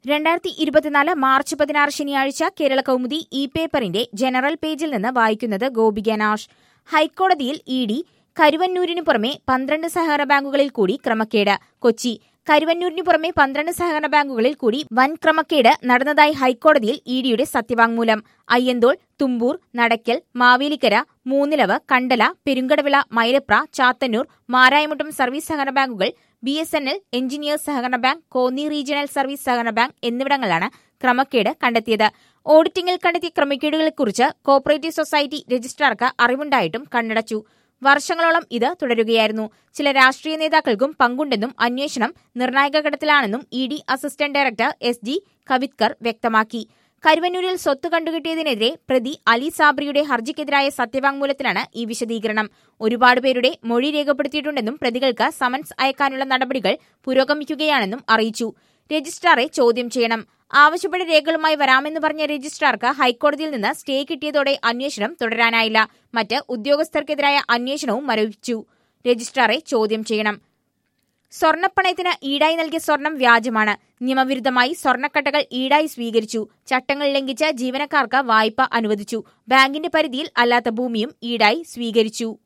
രണ്ടായിരത്തി ഇരുപത്തിനാല് മാർച്ച് പതിനാറ് ശനിയാഴ്ച കേരള കൗമുദി ഇ പേപ്പറിന്റെ ജനറൽ പേജിൽ നിന്ന് വായിക്കുന്നത് ഗോപിക നാഷ് ഹൈക്കോടതിയിൽ ഇ ഡി കരുവന്നൂരിനു പുറമെ പന്ത്രണ്ട് സഹകരണ ബാങ്കുകളിൽ കൂടി ക്രമക്കേട് കൊച്ചി കരുവന്നൂരിനു പുറമെ പന്ത്രണ്ട് സഹകരണ ബാങ്കുകളിൽ കൂടി വൻ ക്രമക്കേട് നടന്നതായി ഹൈക്കോടതിയിൽ ഇ ഡിയുടെ സത്യവാങ്മൂലം അയ്യന്തോൾ തുമ്പൂർ നടക്കൽ മാവേലിക്കര മൂന്നിലവ് കണ്ടല പെരുങ്കടവിള മൈലപ്ര ചാത്തന്നൂർ മാരായമുട്ടം സർവീസ് സഹകരണ ബാങ്കുകൾ B S N L engineers സഹകരണ ബാങ്ക് കോന്നി റീജിയണൽ സർവീസ് സഹകരണ ബാങ്ക് എന്നിവിടങ്ങളിലാണ് ക്രമക്കേട് കണ്ടെത്തിയത് ഓഡിറ്റിംഗിൽ കണ്ടെത്തിയ ക്രമക്കേടുകളെക്കുറിച്ച് കോപ്പറേറ്റീവ് സൊസൈറ്റി രജിസ്ട്രാർക്ക് അറിവുണ്ടായിട്ടും കണ്ണടച്ചു വർഷങ്ങളോളം ഇത് തുടരുകയായിരുന്നു ചില രാഷ്ട്രീയ നേതാക്കൾക്കും പങ്കുണ്ടെന്നും അന്വേഷണം നിർണായക ഘട്ടത്തിലാണെന്നും E D assistant director S G Kavitkar വ്യക്തമാക്കി കരുവന്നൂരിൽ സ്വത്ത് കണ്ടുകിട്ടിയതിനെതിരെ പ്രതി അലി സാബ്രിയുടെ ഹർജിക്കെതിരായ സത്യവാങ്മൂലത്തിലാണ് ഈ വിശദീകരണം ഒരുപാട് പേരുടെ മൊഴി രേഖപ്പെടുത്തിയിട്ടുണ്ടെന്നും പ്രതികൾക്ക് സമൻസ് അയക്കാനുള്ള നടപടികൾ പുരോഗമിക്കുകയാണെന്നും അറിയിച്ചു രജിസ്ട്രാറെ ചോദ്യം ചെയ്യണം ആവശ്യപ്പെട്ട രേഖകളുമായി വരാമെന്ന് പറഞ്ഞ രജിസ്ട്രാർക്ക് ഹൈക്കോടതിയിൽ നിന്ന് സ്റ്റേ കിട്ടിയതോടെ അന്വേഷണം തുടരാനായില്ല മറ്റ് ഉദ്യോഗസ്ഥർക്കെതിരായ അന്വേഷണവും മരവിച്ചു രജിസ്ട്രാറെ ചോദ്യം ചെയ്യണം സ്വർണ്ണപ്പണയത്തിന് ഈടായി നൽകിയ സ്വർണം വ്യാജമാണ് നിയമവിരുദ്ധമായി സ്വർണ്ണക്കട്ടകൾ ഈടായി സ്വീകരിച്ചു ചട്ടങ്ങൾ ലംഘിച്ച് ജീവനക്കാർക്ക് വായ്പ അനുവദിച്ചു ബാങ്കിന്റെ പരിധിയിൽ അല്ലാത്ത ഭൂമിയും ഈടായി സ്വീകരിച്ചു